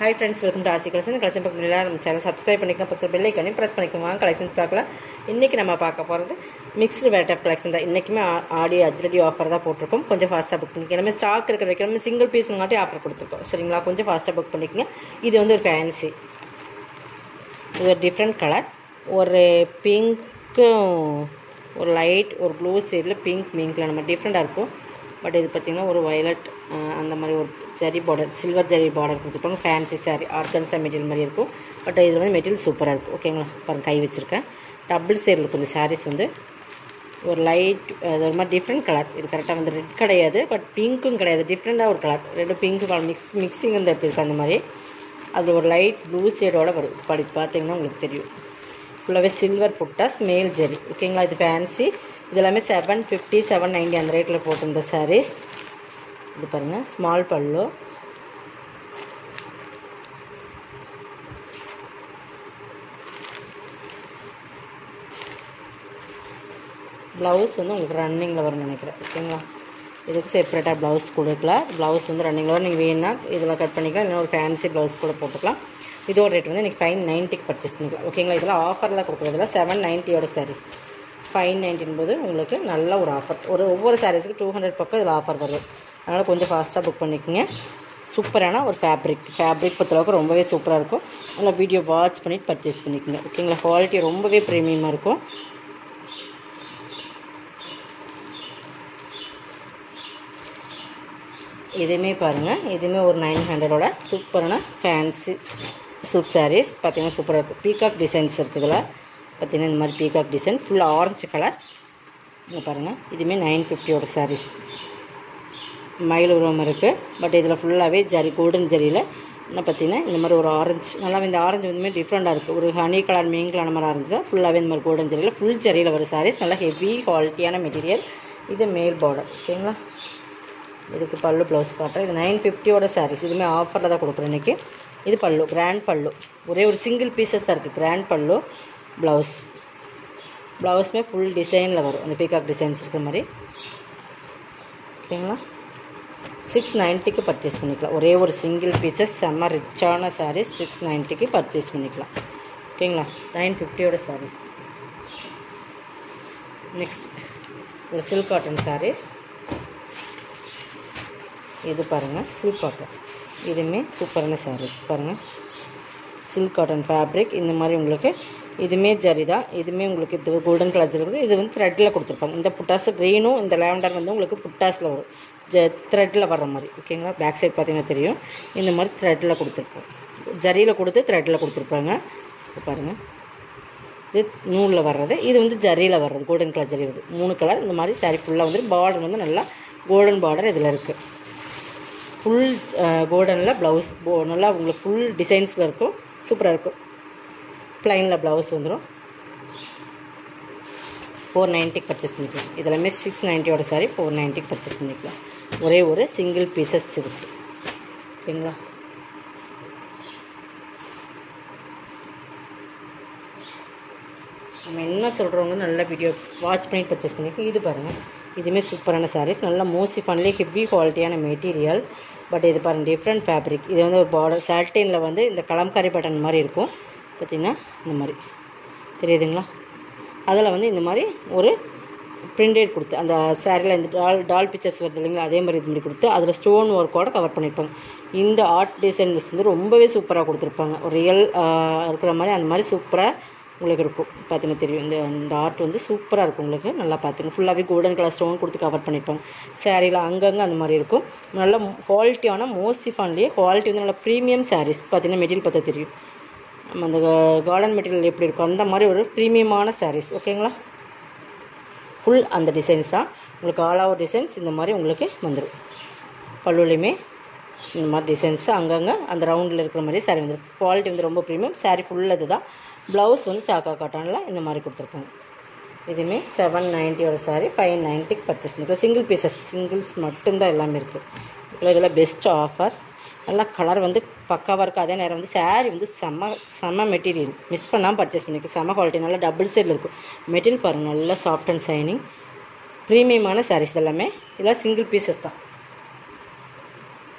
hi friends welcome to Aashi collection collection பக்கம் எல்லாம் நம்ம சேனல் சப்ஸ்கிரைப் பண்ணிக்கலாம் பத்து பெல் ஐக்கனே ப்ரெஸ் பண்ணிக்கோங்க கலெக்ஷன்ஸ் பார்க்கலாம் இன்றைக்கி நம்ம பார்க்க போகிறது மிக்ஸ்டு வெரைட்டி ஆஃப் கலெக்ஷன் தான் இன்றைக்குமே ஆ- ஆடி அஜ்ரடி ஆஃபர் தான் போட்டிருக்கோம் கொஞ்சம் ஃபாஸ்ட்டாக புக் பண்ணிக்கோங்க எல்லாமே ஸ்டாக் இருக்கிற வரைக்கும் நம்ம சிங்கிள் பீஸ்ங்காட்டி ஆஃபர் கொடுத்துருக்கோம் சரிங்களா கொஞ்சம் ஃபாஸ்ட்டாக புக் பண்ணிக்கோங்க இது வந்து ஒரு ஃபேன்சி இது ஒரு டிஃப்ரெண்ட் கலர் ஒரு பிங்க்கும் ஒரு லைட் ஒரு ப்ளூ சைடில் பிங்க் மிங்க்கில் நம்ம டிஃப்ரெண்ட்டாக இருக்கும் பட் இது பார்த்திங்கன்னா ஒரு வயலட் அந்த மாதிரி ஒரு zari border silver zari border கொடுத்துருப்பாங்க ஃபேன்சி சாரி ஆர்கன்ஸா மெட்டீரியல் மாதிரி இருக்கும் பட் இதில் வந்து மெட்டீரியல் சூப்பராக இருக்கும் ஓகேங்களா பாருங்க கை வச்சுருக்கேன் டபுள் சைடில் இருக்கும் இந்த சாரீஸ் வந்து ஒரு லைட் அது ஒரு மாதிரி டிஃப்ரெண்ட் கலர் இது கரெக்டாக வந்து ரெட் கிடையாது பட் பிங்க்கும் கிடையாது டிஃப்ரெண்ட்டாக ஒரு கலர் ரெண்டு பிங்க் கலர் மிக்ஸ் மிக்சிங் வந்து எப்படி இருக்குது அந்த மாதிரி அதில் ஒரு லைட் ப்ளூ ஷேடோட வரும் படி பார்த்தீங்கன்னா உங்களுக்கு தெரியும் ஃபுல்லாகவே சில்வர் புட்டாஸ் மேல் ஜெரி ஓகேங்களா இது ஃபேன்சி இது எல்லாமே செவன் ஃபிஃப்டி செவன் நைன்டி அந்த ரேட்டில் போட்டிருந்த சாரீஸ் இது பாருங்கள் ஸ்மால் பல்லு ப்ளவுஸ் வந்து உங்களுக்கு ரன்னிங்கில் வரும்னு நினைக்கிறேன் ஓகேங்களா இதுக்கு செப்பரேட்டாக ப்ளவுஸ் கொடுக்கலாம் ப்ளவுஸ் வந்து ரன்னிங்கில் வரும் நீங்கள் வேணும்னா இதில் கட் பண்ணிக்கலாம் இல்லைன்னா ஒரு ஃபேன்சி ப்ளவுஸ் கூட போட்டுக்கலாம் இதோட ரேட் வந்து இன்றைக்கி ஃபைவ் நைன்ட்டிக்கு பர்ச்சேஸ் பண்ணிக்கலாம் ஓகேங்களா இதெல்லாம் ஆஃபரில் கொடுக்குறதுல செவன் நைன்ட்டியோட சாரீஸ் ஃபைவ் நைன்ட்டின் போது உங்களுக்கு நல்ல ஒரு ஆஃபர் ஒரு ஒவ்வொரு சாரீஸுக்கு டூ ஹண்ட்ரட் பக்கம் இதில் ஆஃபர் வரும் அதனால் கொஞ்சம் ஃபாஸ்ட்டாக புக் பண்ணிக்கோங்க சூப்பரான ஒரு ஃபேப்ரிக் ஃபேப்ரிக் பொறுத்தளவுக்கு ரொம்பவே சூப்பராக இருக்கும் நல்லா வீடியோ வாட்ச் பண்ணிட்டு பர்ச்சேஸ் பண்ணிக்கோங்க ஓகேங்களா குவாலிட்டி ரொம்பவே ப்ரீமியமாக இருக்கும் இதுவுமே பாருங்கள் இதுவுமே ஒரு நைன் ஹண்ட்ரடோட சூப்பரான ஃபேன்சி சில்க் சாரீஸ் பார்த்தீங்கன்னா சூப்பராக இருக்கும் பீகாக் டிசைன்ஸ் இருக்குது இதில் பார்த்தீங்கன்னா இந்த மாதிரி peacock design full orange colour இங்கே பாருங்கள் இதுவுமே நைன் ஃபிஃப்டியோட சாரீஸ் மயில் உருவம் இருக்குது பட் இதில் ஃபுல்லாகவே ஜரி கோல்டன் ஜரியில் என்ன பார்த்தீங்கன்னா இந்த மாதிரி ஒரு ஆரஞ்சு நல்லா இந்த ஆரஞ்சு வந்துமே டிஃப்ரெண்ட்டாக இருக்குது ஒரு ஹனி கலர் மீன் கலர் மாதிரி ஆரஞ்சு தான் ஃபுல்லாகவே இந்த மாதிரி கோல்டன் ஜரியில் ஃபுல் ஜரியில் வரும் சாரீஸ் நல்லா ஹெவி குவாலிட்டியான மெட்டீரியல் இது மேல் பார்டர் ஓகேங்களா இதுக்கு பல்லு ப்ளவுஸ் காட்டுறேன் இது நைன் ஃபிஃப்டியோட சாரீஸ் இதுவுமே ஆஃபரில் தான் கொடுக்குறேன் இன்றைக்கி இது பல்லு கிராண்ட் பல்லு ஒரே ஒரு சிங்கிள் பீசஸ் தான் இருக்குது கிராண்ட் பல்லு ப்ளவுஸ் ப்ளவுஸுமே ஃபுல் டிசைனில் வரும் அந்த பீகாக் டிசைன்ஸ் இருக்கிற மாதிரி ஓகேங்களா சிக்ஸ் நைன்ட்டிக்கு பர்ச்சேஸ் பண்ணிக்கலாம் ஒரே ஒரு சிங்கிள் பீசஸ் செம்ம ரிச்சான சாரீஸ் சிக்ஸ் நைன்ட்டிக்கு பர்ச்சேஸ் பண்ணிக்கலாம் ஓகேங்களா நைன் ஃபிஃப்டியோட சாரீஸ் நெக்ஸ்ட் ஒரு சில்க் காட்டன் சாரீஸ் இது பாருங்கள் சில்க் காட்டன் இதுவுமே சூப்பரான சாரீஸ் பாருங்கள் சில்க் காட்டன் ஃபேப்ரிக் இந்த மாதிரி உங்களுக்கு இதுவுமே ஜரி தான் இதுவுமே உங்களுக்கு இது கோல்டன் கலர் ஜரி வருது இது வந்து த்ரெட்டில் கொடுத்துருப்பாங்க இந்த புட்டாஸ் க்ரீனும் இந்த லேவண்டர் வந்து உங்களுக்கு புட்டாஸில் வரும் ஜ த்ரெட்டில் வர்ற மாதிரி ஓகேங்களா பேக் சைட் பார்த்தீங்கன்னா தெரியும் இந்த மாதிரி த்ரெட்டில் கொடுத்துருப்போம் ஜரியில் கொடுத்து த்ரெட்டில் கொடுத்துருப்பாங்க இது பாருங்கள் இது நூலில் வர்றது இது வந்து ஜரியில் வர்றது கோல்டன் கலர் ஜரி வருது மூணு கலர் இந்த மாதிரி சாரி ஃபுல்லாக வந்து பார்டர் வந்து நல்லா கோல்டன் பார்டர் இதில் இருக்குது ஃபுல் கோல்டனில் ப்ளவுஸ் போ நல்லா உங்களுக்கு ஃபுல் டிசைன்ஸில் இருக்கும் சூப்பராக இருக்கும் ப்ளைனில் ப்ளவுஸ் வந்துடும் ஃபோர் நைன்ட்டிக்கு பர்ச்சேஸ் பண்ணிக்கலாம் இதெல்லாமே சிக்ஸ் நைன்ட்டியோட சாரி ஃபோர் நைன்ட்டிக்கு பர்ச்சேஸ் பண்ணிக்கலாம் ஒரே ஒரு சிங்கிள் பீசஸ் இருக்குது ஓகேங்களா நம்ம என்ன சொல்கிறவங்க நல்ல வீடியோ வாட்ச் பண்ணி பர்ச்சேஸ் பண்ணிக்கலாம் இது பாருங்கள் இதுவுமே சூப்பரான சாரீஸ் நல்ல மோஸ்ட்லி ஃபன்லி ஹெவி குவாலிட்டியான மெட்டீரியல் பட் இது பாருங்கள் டிஃப்ரெண்ட் ஃபேப்ரிக் இது வந்து ஒரு பார்டர் சால்டேனில் வந்து இந்த கலம்காரி பட்டன் மாதிரி இருக்கும் பார்த்திங்கன்னா இந்த மாதிரி தெரியுதுங்களா அதில் வந்து இந்த மாதிரி ஒரு பிரிண்டட் கொடுத்து அந்த சாரியில் இந்த டால் டால் பிக்சர்ஸ் வருது இல்லைங்களா அதே மாதிரி இது மாதிரி கொடுத்து அதில் ஸ்டோன் ஒர்க்கோட கவர் பண்ணியிருப்பாங்க இந்த ஆர்ட் டிசைன்ஸ் வந்து ரொம்பவே சூப்பராக கொடுத்துருப்பாங்க ஒரு ரியல் இருக்கிற மாதிரி அந்த மாதிரி சூப்பராக உங்களுக்கு இருக்கும் பார்த்தீங்கன்னா தெரியும் இந்த இந்த ஆர்ட் வந்து சூப்பராக இருக்கும் உங்களுக்கு நல்லா பார்த்துங்க ஃபுல்லாகவே கோல்டன் கலர் ஸ்டோன் கொடுத்து கவர் பண்ணியிருப்பாங்க சாரியில் அங்கங்கே அந்த மாதிரி இருக்கும் நல்ல குவாலிட்டியான மோஸ்டிஃபான்லேயே குவாலிட்டி வந்து நல்ல ப்ரீமியம் சாரீஸ் பார்த்தீங்கன்னா மெட்டீரியல் பார்த்தா தெரியும் நம்ம அந்த கார்டன் மெட்டீரியல் எப்படி இருக்கும் அந்த மாதிரி ஒரு ப்ரீமியமான சாரீஸ் ஓகேங்களா ஃபுல் அந்த டிசைன்ஸ் தான் உங்களுக்கு ஆல் ஓவர் டிசைன்ஸ் இந்த மாதிரி உங்களுக்கு வந்துடும் பல்லுலையுமே இந்த மாதிரி டிசைன்ஸ் அங்கங்கே அந்த ரவுண்டில் இருக்கிற மாதிரி சாரீ வந்துடும் குவாலிட்டி வந்து ரொம்ப ப்ரீமியம் சாரீ ஃபுல் இது தான் ப்ளவுஸ் வந்து சாக்கா காட்டனில் இந்த மாதிரி கொடுத்துருப்பாங்க இதுவுமே செவன் நைன்ட்டியோட சாரீ ஃபைவ் நைன்ட்டிக்கு பர்ச்சேஸ் பண்ணிக்கலாம் சிங்கிள் பீசஸ் சிங்கிள்ஸ் மட்டும்தான் எல்லாமே இருக்குது இதில் இதில் பெஸ்ட் ஆஃபர் நல்லா கலர் வந்து பக்காவாக இருக்குது அதே நேரம் வந்து சாரீ வந்து செம்ம செம்ம மெட்டீரியல் மிஸ் பண்ணாமல் பர்ச்சேஸ் பண்ணிக்க செம்ம குவாலிட்டி நல்லா டபுள் சைடில் இருக்கும் மெட்டீரியல் பாருங்கள் நல்லா சாஃப்ட் அண்ட் ஷைனிங் ப்ரீமியமான சாரீஸ் எல்லாமே இதெல்லாம் சிங்கிள் பீசஸ் தான்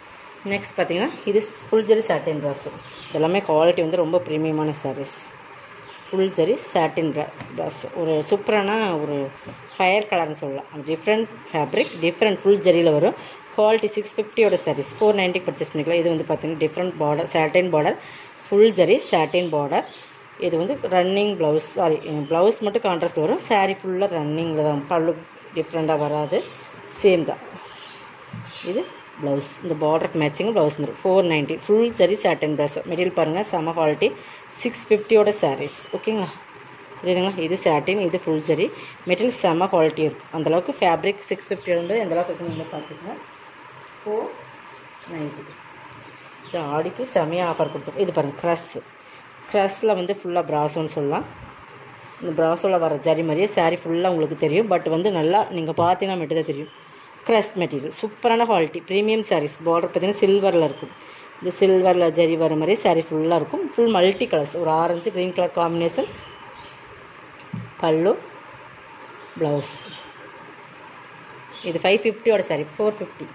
நெக்ஸ்ட் பார்த்தீங்கன்னா இது ஃபுல் ஜெரி சாட்டின் ப்ராஸோ இதெல்லாமே குவாலிட்டி வந்து ரொம்ப ப்ரீமியமான சாரீஸ் ஃபுல் ஜெரி சாட்டின் ப்ரா ப்ராஸோ ஒரு சூப்பரான ஒரு ஃபயர் கலர்னு சொல்லலாம் டிஃப்ரெண்ட் ஃபேப்ரிக் டிஃப்ரெண்ட் ஃபுல் ஜெரியில் வரும் குவாலிட்டி சிக்ஸ் ஃபிஃப்டியோட சாரீஸ் ஃபோர் நைன்ட்டிக்கு பர்ச்சேஸ் பண்ணிக்கலாம் இது வந்து பார்த்தீங்கன்னா different border satin border full zari satin border இது வந்து ரன்னிங் ப்ளவுஸ் சாரி ப்ளவுஸ் மட்டும் கான்ட்ராஸ்ட் வரும் சாரீ ஃபுல்லாக ரன்னிங்கில் தான் பல்லு டிஃப்ரெண்ட்டாக வராது சேம் தான் இது ப்ளவுஸ் இந்த பார்டருக்கு மேட்சிங் ப்ளவுஸ் வந்துடும் ஃபோர் நைன்ட்டி ஃபுல் சரி சாட்டன் ப்ளஸ் மெட்டீரியல் பாருங்கள் செம குவாலிட்டி சிக்ஸ் ஃபிஃப்டியோட சாரீஸ் ஓகேங்களா தெரியுதுங்களா இது சாட்டின் இது ஃபுல் ஜரி மெட்டீரியல் செம குவாலிட்டி இருக்கும் அந்தளவுக்கு ஃபேப்ரிக் சிக்ஸ் ஃபிஃப்டியோட எந்தளவுக்கு இருக்குன்னு நீங்கள் பார்த்துக்கோங்க ஃபோர் நைன்ட்டி இது ஆடிக்கு செமையாக ஆஃபர் கொடுத்துருக்கோம் இது பாருங்கள் க்ரஸ் க்ரஸில் வந்து ஃபுல்லாக ப்ராஸோன்னு சொல்லலாம் இந்த ப்ராஸோவில் வர ஜரி மாதிரியே சாரீ ஃபுல்லாக உங்களுக்கு தெரியும் பட் வந்து நல்லா நீங்கள் பார்த்தீங்கன்னா மட்டும் தான் தெரியும் க்ரஸ் மெட்டீரியல் சூப்பரான குவாலிட்டி ப்ரீமியம் சாரீஸ் பார்டர் பார்த்தீங்கன்னா சில்வரில் இருக்கும் இந்த சில்வரில் ஜரி வர மாதிரி சாரீ ஃபுல்லாக இருக்கும் ஃபுல் மல்டி கலர்ஸ் ஒரு orange green colour combination pallu blouse இது ஃபைவ் ஃபிஃப்டியோட சாரி ஃபோர் ஃபிஃப்டி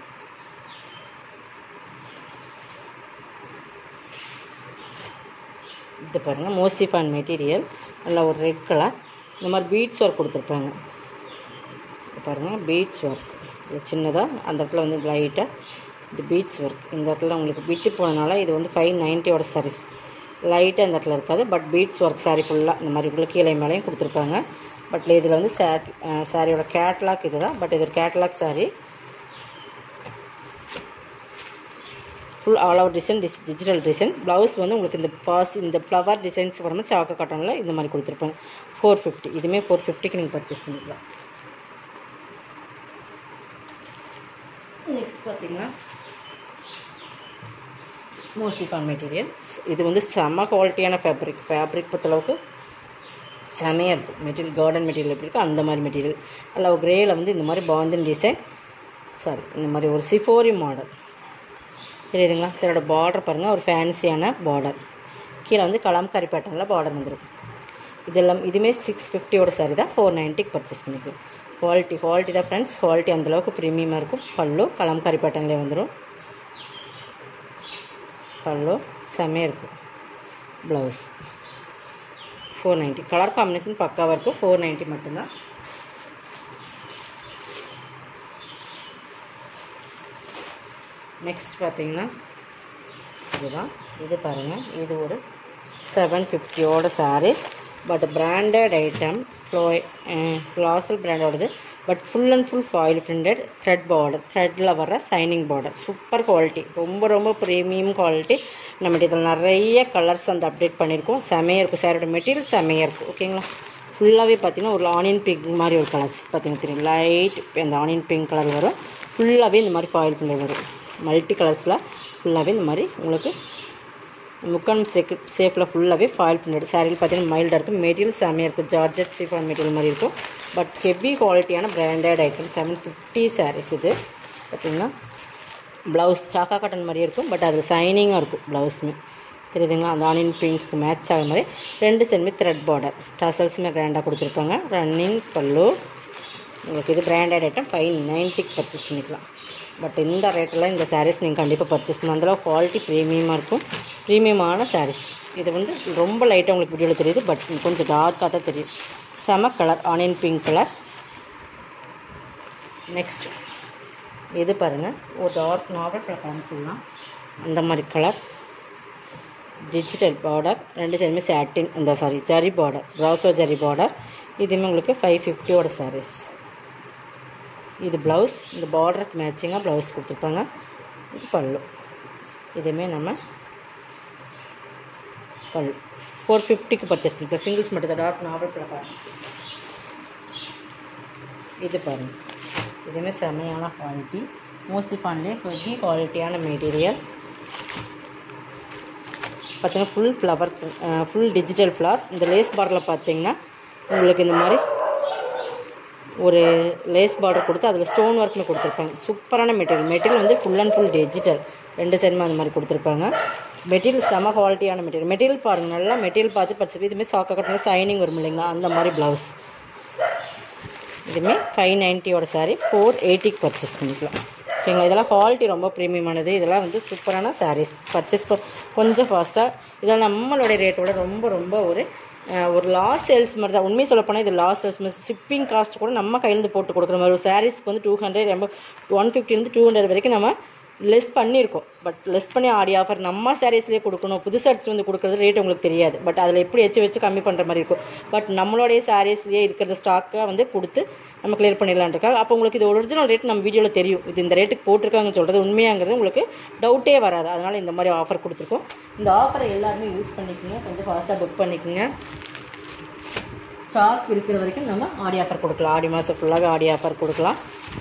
இது பாருங்கள் மோசிஃபான் மெட்டீரியல் நல்லா ஒரு ரெட் கலர் இந்த மாதிரி பீட்ஸ் ஒர்க் கொடுத்துருப்பாங்க இது பாருங்கள் பீட்ஸ் ஒர்க் இது சின்னதாக அந்த இடத்துல வந்து லைட்டாக இது பீட்ஸ் ஒர்க் இந்த இடத்துல உங்களுக்கு விட்டு போனனால இது வந்து ஃபைவ் நைன்ட்டியோட சாரீஸ் லைட்டாக இந்த இடத்துல இருக்காது பட் பீட்ஸ் ஒர்க் சாரீ ஃபுல்லாக இந்த மாதிரி உள்ள கீழே மேலேயும் கொடுத்துருப்பாங்க பட் இதில் வந்து சாட் சாரியோட கேட்லாக் இது தான் பட் இது ஒரு catalogue sari full all out design டிஸ் டிஜிட்டல் டிசைன் ப்ளவுஸ் வந்து உங்களுக்கு இந்த பாஸ் இந்த ஃப்ளவர் டிசைன்ஸ் வரும்போது சாக்க காட்டனில் இந்த மாதிரி கொடுத்துருப்பாங்க ஃபோர் ஃபிஃப்டி இதுவுமே ஃபோர் ஃபிஃப்டிக்கு நீங்கள் பர்ச்சேஸ் பண்ணிக்கலாம் நெக்ஸ்ட் பார்த்தீங்கன்னா மோஸ்ட்லிஃபான் மெட்டீரியல் இது வந்து செம குவாலிட்டியான ஃபேப்ரிக் ஃபேப்ரிக் பொறுத்தளவுக்கு செமையாக இருக்கும் மெட்டீரியல் கார்டன் மெட்டீரியல் எப்படி இருக்கோ அந்த மாதிரி மெட்டீரியல் அதில் ஒரு கிரேயில் வந்து இந்த மாதிரி பாந்தன் டிசைன் சாரி இந்த மாதிரி ஒரு சிஃபோரி மாடல் தெரியுதுங்களா சிலோட பார்டர் பாருங்கள் ஒரு ஃபேன்சியான பார்டர் கீழே வந்து கலாம்காரி பேட்டர்னில் பார்டர் வந்துடும் இதெல்லாம் இதுவுமே சிக்ஸ் ஃபிஃப்டியோட சாரி தான் ஃபோர் நைன்ட்டிக்கு பர்ச்சேஸ் பண்ணிக்கலாம் குவாலிட்டி குவாலிட்டி தான் ஃப்ரெண்ட்ஸ் குவாலிட்டி அந்தளவுக்கு ப்ரீமியமாக இருக்கும் பல்லு கலாம்காரி பேட்டர்ன்லேயே வந்துடும் பல்லு செம்மையாக இருக்கும் blouse four ninety colour combination பக்காவாக இருக்கும் ஃபோர் நைன்ட்டி மட்டும்தான் நெக்ஸ்ட் பார்த்தீங்கன்னா இதுதான் இது பாருங்கள் இது ஒரு செவன் ஃபிஃப்டியோட சாரீஸ் பட் பிராண்டட் ஐட்டம் ஃப்ளோ ஃப்ளாசல் பிராண்டோடது but full and full foil printed thread border த்ரெட்டில் வர சைனிங் பார்டர் சூப்பர் குவாலிட்டி ரொம்ப ரொம்ப ப்ரீமியம் குவாலிட்டி நம்ம இதில் நிறைய கலர்ஸ் வந்து அப்டேட் பண்ணியிருக்கோம் செமையாக இருக்கும் சாரோட மெட்டீரியல் செமையாக இருக்கும் ஓகேங்களா ஃபுல்லாகவே பார்த்தீங்கன்னா ஒரு ஆனியன் பிங்க் மாதிரி ஒரு கலர்ஸ் பார்த்தீங்கன்னா தெரியும் லைட் அந்த ஆனியன் பிங்க் கலர் வரும் ஃபுல்லாகவே இந்த மாதிரி ஃபாயில் பிரிண்டட் வரும் மல்டி கலர்ஸில் ஃபுல்லாகவே இந்த மாதிரி உங்களுக்கு முக்கான் சேக் சேஃபில் ஃபுல்லாகவே ஃபாயில் பிரிண்டட் சாரியில் பார்த்தீங்கன்னா மைல்டாக இருக்கும் மெட்டீரியல் செம்மையாக இருக்கும் ஜார்ஜெட் சிஃபான் மெட்டீரியல் மாதிரி இருக்கும் பட் ஹெவி குவாலிட்டியான branded item seven fifty saris இது பார்த்தீங்கன்னா ப்ளவுஸ் சாக்கா காட்டன் மாதிரியே இருக்கும் பட் அதில் சைனிங்காக இருக்கும் ப்ளவுஸுமே தெரியுதுங்களா அந்த ஆனியன் பிங்க்கு மேட்ச் ஆகிற மாதிரி ரெண்டு சென்மே த்ரெட் பார்டர் டசல்ஸுமே கிராண்டாக கொடுத்துருப்பாங்க ரன்னிங் பல்லு உங்களுக்கு இது பிராண்டட் ஐட்டம் ஃபைவ் நைன்ட்டிக்கு பர்ச்சேஸ் பண்ணிக்கலாம் பட் இந்த ரேட்டில் இந்த சாரீஸ் நீங்கள் கண்டிப்பாக பர்ச்சேஸ் பண்ணலாம் அந்தளவு குவாலிட்டி ப்ரீமியமாக இருக்கும் ப்ரீமியமான சாரீஸ் இது வந்து ரொம்ப லைட்டாக உங்களுக்கு வீடியோவில் தெரியுது பட் கொஞ்சம் டார்க்காக தான் தெரியும் செம colour onion pink colour next இது பாருங்கள் ஒரு டார்க் நாவல் கலர்னு சொல்லலாம் அந்த மாதிரி கலர் டிஜிட்டல் பார்டர் ரெண்டு சைடுமே சாட்டின் இந்த சாரி ஜரி பார்டர் ப்ராசோ ஜரி பார்டர் இதுவுமே உங்களுக்கு ஃபைவ் ஃபிஃப்டியோட சாரீஸ் இது ப்ளவுஸ் இந்த பார்டருக்கு மேட்சிங்காக ப்ளவுஸ் கொடுத்துருப்பாங்க இது பல்லு இதுவுமே நம்ம பல்லு ஃபோர் ஃபிஃப்டிக்கு பர்ச்சேஸ் பண்ணிக்கலாம் சிங்கிள்ஸ் மட்டும் தான் டார்க் நாவல் கலர் இது பாருங்கள் இதுவுமே செமையான குவாலிட்டி மோசிஃபான்லேயே ஹெவி குவாலிட்டியான மெட்டீரியல் பார்த்தீங்கன்னா full flower full digital flowers இந்த லேஸ் பார்டரில் பார்த்தீங்கன்னா உங்களுக்கு இந்த மாதிரி ஒரு லேஸ் பார்டர் கொடுத்து அதில் ஸ்டோன் ஒர்க்கில் கொடுத்துருப்பாங்க சூப்பரான மெட்டீரியல் மெட்டீரியல் வந்து ஃபுல் அண்ட் ஃபுல் டிஜிட்டல் ரெண்டு சைடுமே அந்த மாதிரி கொடுத்துருப்பாங்க மெட்டீரியல் செம குவாலிட்டியான மெட்டீரியல் மெட்டீரியல் பாருங்கள் நல்லா மெட்டீரியல் பார்த்து பர்ச்சேஸ் இதுமாதிரி சாக்கா கட்டினா சைனிங் வரும் இல்லைங்களா அந்த மாதிரி ப்ளவுஸ் இதுவுமே ஃபைவ் நைன்ட்டியோட சாரீ ஃபோர் எயிட்டிக்கு பர்ச்சேஸ் பண்ணிக்கலாம் ஓகேங்களா இதெல்லாம் குவாலிட்டி ரொம்ப ப்ரீமியமானது இதெல்லாம் வந்து சூப்பரான சாரீஸ் பர்ச்சேஸ் கொஞ்சம் ஃபாஸ்ட்டாக இதெல்லாம் நம்மளுடைய ரேட்டோட ரொம்ப ரொம்ப ஒரு அஹ், ஒரு லாஸ் சேல்ஸ் மாதிரி தான் உண்மையை சொல்ல போனால் இது லாஸ் சேல்ஸ் ஷிப்பிங் காஸ்ட் கூட நம்ம கையிலேருந்து போட்டு கொடுக்குற மாதிரி ஒரு சாரீஸ்க்கு வந்து டூ ஹண்ட்ரட் நம்ம ஒன் ஃபிஃப்டிலேருந்து டூ ஹண்ட்ரட் வரைக்கும் நம்ம லெஸ் பண்ணியிருக்கோம் பட் லெஸ் பண்ணி ஆடி ஆஃபர் நம்ம சாரீஸ்லேயே கொடுக்கணும் புதுசாக எடுத்து வந்து கொடுக்குறது ரேட் உங்களுக்கு தெரியாது பட் அதில் எப்படி வச்சு வச்சு கம்மி பண்ணுற மாதிரி இருக்கும் பட் நம்மளுடைய சாரீஸ்லேயே இருக்கிற ஸ்டாக்கை வந்து கொடுத்து நம்ம கிளியர் பண்ணிடலான் இருக்கா அப்போ உங்களுக்கு இது ஒரிஜினல் ரேட் நம்ம வீடியோவில் தெரியும் இது இந்த ரேட்டுக்கு போட்டிருக்காங்கன்னு சொல்கிறது உண்மையாங்கிறது உங்களுக்கு டவுட்டே வராது அதனால் இந்த மாதிரி ஆஃபர் கொடுத்துருக்கோம் இந்த ஆஃபரை எல்லாருமே யூஸ் பண்ணிக்கோங்க கொஞ்சம் ஃபாஸ்ட்டாக புக் பண்ணிக்கோங்க ஸ்டாக் இருக்கிற வரைக்கும் நம்ம ஆடி ஆஃபர் கொடுக்கலாம் ஆடி மாதம் ஃபுல்லாக ஆடி ஆஃபர் கொடுக்கலாம்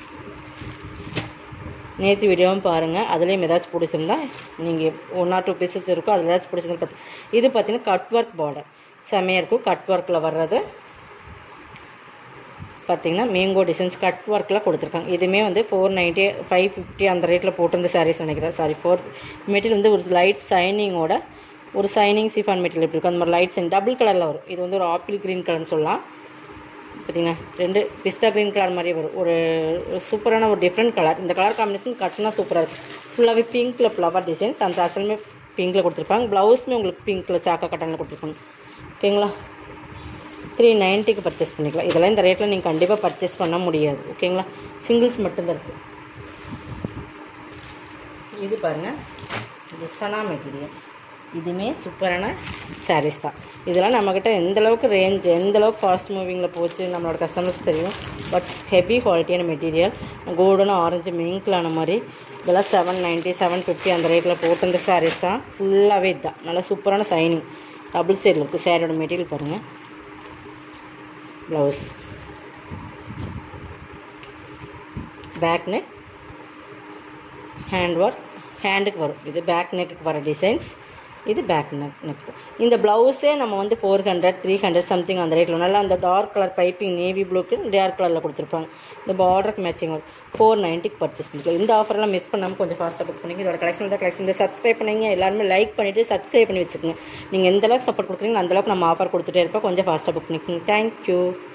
நேற்று வீடியோவும் பாருங்கள் அதுலேயும் ஏதாச்சும் பிடிச்சிருந்தா நீங்கள் ஒன் ஆர் டூ பீசஸ் இருக்கும் அதில் ஏதாச்சும் பிடிச்சிருந்தா பார்த்து இது பார்த்தீங்கன்னா கட் ஒர்க் பார்டர் செம்மையாக இருக்கும் கட் ஒர்க்கில் வர்றது பார்த்தீங்கன்னா மேங்கோ டிசைன்ஸ் கட் ஒர்க்கில் கொடுத்துருக்காங்க இதுவுமே வந்து ஃபோர் நைன்ட்டி ஃபைவ் ஃபிஃப்டி அந்த ரேட்டில் போட்டிருந்த சாரீஸ் நினைக்கிறேன் சாரி ஃபோர் மெட்டீரியல் வந்து ஒரு லைட் சைனிங்கோட ஒரு சைனிங் சிஃபான் மெட்டீரியல் எப்படி இருக்கும் அந்த மாதிரி லைட் சைன் டபுள் கலரில் வரும் இது வந்து ஒரு ஆப்பிள் க்ரீன் கலர்னு சொல்லலாம் பார்த்தீங்கன்னா ரெண்டு பிஸ்தா க்ரீன் கலர் மாதிரியே வரும் ஒரு ஒரு சூப்பரான ஒரு டிஃப்ரெண்ட் கலர் இந்த கலர் காம்பினேஷன் கட்டினா சூப்பராக இருக்கும் ஃபுல்லாகவே பிங்க்கில் ஃப்ளவர் டிசைன்ஸ் அந்த அசலுமே பிங்க்கில் கொடுத்துருப்பாங்க ப்ளவுஸுமே உங்களுக்கு பிங்க்கில் சாக்கா கட்டனில் கொடுத்துருப்பாங்க ஓகேங்களா த்ரீ நைன்ட்டிக்கு பர்ச்சேஸ் பண்ணிக்கலாம் இதெல்லாம் இந்த ரேட்டில் நீங்கள் கண்டிப்பாக பர்ச்சேஸ் பண்ண முடியாது ஓகேங்களா சிங்கிள்ஸ் மட்டும்தான் இருக்குது இது பாருங்கள் இது சனா மெட்டீரியல் இதுவுமே சூப்பரான சாரீஸ் தான் இதெல்லாம் நம்மக்கிட்ட எந்த அளவுக்கு ரேஞ்ச் எந்த அளவுக்கு ஃபாஸ்ட் மூவிங்கில் போச்சு நம்மளோட கஸ்டமர்ஸ் தெரியும் பட் ஹெவி குவாலிட்டியான மெட்டீரியல் கோல்டன் ஆரஞ்சு மிங்க்லான மாதிரி இதெல்லாம் செவன் நைன்ட்டி செவன் ஃபிஃப்டி அந்த ரேட்டில் போட்டிருந்த சாரீஸ் தான் ஃபுல்லாகவே இதுதான் நல்லா சூப்பரான சைனிங் டபுள் சைடில் இருக்குது சாரியோட மெட்டீரியல் பாருங்கள் blouse back neck hand work ஹேண்டுக்கு வரும் இது பேக் நெக்குக்கு வர டிசைன்ஸ் இது பேக் நெக் நெக் இந்த ப்ளவுஸே நம்ம வந்து four hundred three hundred something அந்த ரேட்டில் நல்லா அந்த டார்க் கலர் பைப்பிங் நேவி ப்ளூக்கு டார்க் கலரில் கொடுத்துருப்பாங்க இந்த பார்டருக்கு மேட்சிங் வரும் ஃபோர் நைன்ட்டிக்கு பர்ச்சேஸ் பண்ணிக்கலாம் இந்த ஆஃபர்லாம் மிஸ் பண்ணாமல் கொஞ்சம் ஃபாஸ்ட்டாக புக் பண்ணிங்க இதோட கலெக்ஷன் தான் கலெக்ஷன் இந்த சப்ஸ்கிரைப் பண்ணிங்க எல்லாருமே லைக் பண்ணிவிட்டு சப்ஸ்கிரைப் பண்ணி வச்சுக்கோங்க நீங்கள் எந்த அளவுக்கு சப்போர்ட் கொடுக்குறீங்க அந்த அளவுக்கு நம்ம ஆஃபர் கொடுத்துட்டே இருப்போம் கொஞ்சம் ஃபாஸ்ட்டாக புக் பண்ணிக்கோங்க தேங்க்யூ